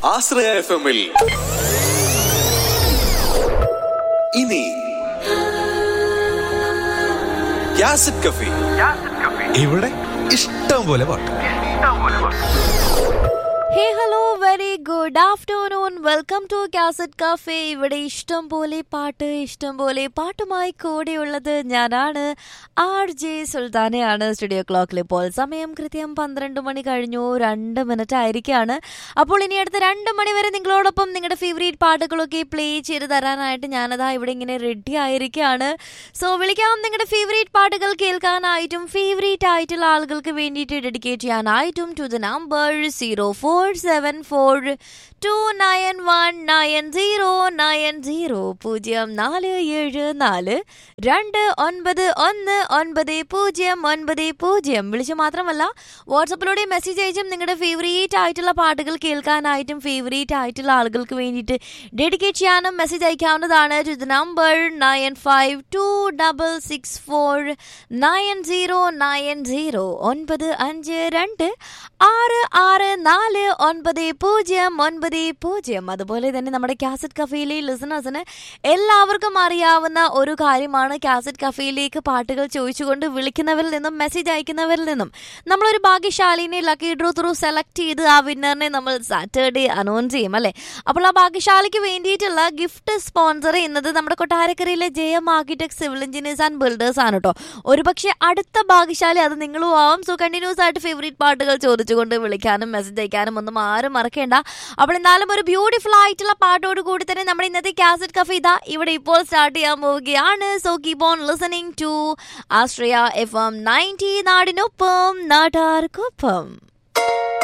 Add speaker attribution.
Speaker 1: ആശ്രയ F എമ്മിൽ ഇനി യാസിഡ് കഫി
Speaker 2: ഇവിടെ ഇഷ്ടം പോലെ പാട്ട്
Speaker 3: hey hello very good afternoon welcome to cassette cafe ഇവിടെ ഇഷ്ടം പോലെ പാട്ട് ഇഷ്ടം പോലെ പാട്ടുമായി കൂടെയുള്ളത് ഞാനാണ് ആർ ജെ സുൽത്താനയാണ് സ്റ്റുഡിയോ ക്ലോക്കിൽ ഇപ്പോൾ സമയം കൃത്യം പന്ത്രണ്ട് മണി കഴിഞ്ഞു രണ്ട് മിനിറ്റ് ആയിരിക്കാണ് അപ്പോൾ ഇനി അടുത്ത രണ്ട് മണി വരെ നിങ്ങളോടൊപ്പം നിങ്ങളുടെ ഫേവറേറ്റ് പാട്ടുകളൊക്കെ പ്ലേ ചെയ്ത് തരാനായിട്ട് ഞാനതാ ഇവിടെ ഇങ്ങനെ റെഡി ആയിരിക്കുകയാണ് സോ വിളിക്കാം നിങ്ങളുടെ ഫേവറേറ്റ് പാട്ടുകൾ കേൾക്കാനായിട്ടും ഫേവറേറ്റ് ആയിട്ടുള്ള ആളുകൾക്ക് വേണ്ടിയിട്ട് ഡെഡിക്കേറ്റ് ചെയ്യാനായിട്ടും to the number zero four seven four two nine one nine zero nine zero പൂജ്യം നാല് ഏഴ് നാല് രണ്ട് ഒൻപത് ഒന്ന് ഒൻപത് പൂജ്യം ഒൻപത് പൂജ്യം വിളിച്ച് മാത്രമല്ല വാട്സപ്പിലൂടെ മെസ്സേജ് അയച്ചും നിങ്ങളുടെ ഫേവറേറ്റ് ആയിട്ടുള്ള പാട്ടുകൾ കേൾക്കാനായിട്ടും ഫേവറേറ്റ് ആയിട്ടുള്ള ആളുകൾക്ക് വേണ്ടിയിട്ട് ഡെഡിക്കേറ്റ് ചെയ്യാനും മെസ്സേജ് അയക്കാവുന്നതാണ് to the number nine five two double six four nine zero nine zero ഒൻപത് അഞ്ച് രണ്ട് ആറ് ആറ് നാല് ഒൻപത് പൂജ്യം ഒൻപത് പൂജ്യം അതുപോലെ തന്നെ നമ്മുടെ കാസറ്റ് കഫേയിലെ ലിസണേഴ്സിന് എല്ലാവർക്കും അറിയാവുന്ന ഒരു കാര്യമാണ് കാസറ്റ് കഫേയിലേക്ക് പാട്ടുകൾ ചോദിച്ചുകൊണ്ട് വിളിക്കുന്നവരിൽ നിന്നും മെസ്സേജ് അയക്കുന്നവരിൽ നിന്നും നമ്മളൊരു ഭാഗ്യശാലിനെ ലക്കി ഡ്രോ ത്രൂ സെലക്ട് ചെയ്ത് ആ വിന്നറിനെ നമ്മൾ സാറ്റർഡേ അനൗൺസ് ചെയ്യും അല്ലേ അപ്പോൾ ആ ഭാഗ്യശാലിക്ക് വേണ്ടിയിട്ടുള്ള ഗിഫ്റ്റ് സ്പോൺസർ ചെയ്യുന്നത് നമ്മുടെ കൊട്ടാരക്കരയിലെ J M architect civil engineers and builders ആണ് കേട്ടോ ഒരുപക്ഷെ അടുത്ത ഭാഗ്യശാലി അത് നിങ്ങളും ആവാം സോ കണ്ടിന്യൂസ് ആയിട്ട് ഫേവറേറ്റ് പാട്ടുകൾ ചോദിച്ചുകൊണ്ട് വിളിക്കാനും മെസ്സേജ് അയക്കാനും ഒന്നും ആരും മറക്കേണ്ട അപ്പോൾ എന്തായാലും ഒരു ബ്യൂട്ടിഫുൾ ആയിട്ടുള്ള പാട്ടോട് കൂടി തന്നെ നമ്മുടെ ഇന്നത്തെ കാസറ്റ് കഫേ ഇതാ ഇവിടെ ഇപ്പോൾ സ്റ്റാർട്ട് ചെയ്യാൻ പോവുകയാണ് so keep on listening to Ashraya F M ninety നാടിനൊപ്പം നാട്ടാർക്കൊപ്പം